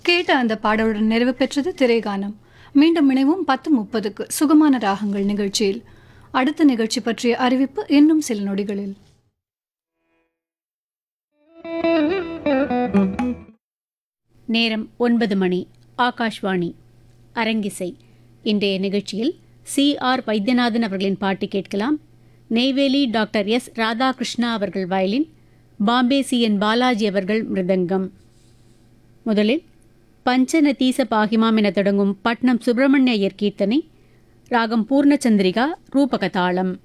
கேட்ட அந்த பாடலுடன் நிறைவு பெற்றது திரைகானம் மீண்டும் இணைவும் பத்து முப்பதுக்கு சுகமான ராகங்கள் நிகழ்ச்சியில் அடுத்த நிகழ்ச்சி பற்றிய அறிவிப்பு இன்னும் சில நொடிகளில் நேரம் ஒன்பது மணி ஆகாஷ்வாணி அரங்கிசை இன்றைய நிகழ்ச்சியில் சி ஆர் வைத்தியநாதன் அவர்களின் பாட்டு கேட்கலாம் நெய்வேலி டாக்டர் எஸ் ராதாகிருஷ்ணா அவர்கள் violin Bombay C N Balaji அவர்கள் மிருதங்கம் முதலில் பஞ்சநதீச பாகிமாம் என தொடங்கும் பட்னம் சுப்பிரமணிய ஐயர் கீர்த்தனை ராகம் பூர்ணச்சந்திரிகா ரூபகதாளம்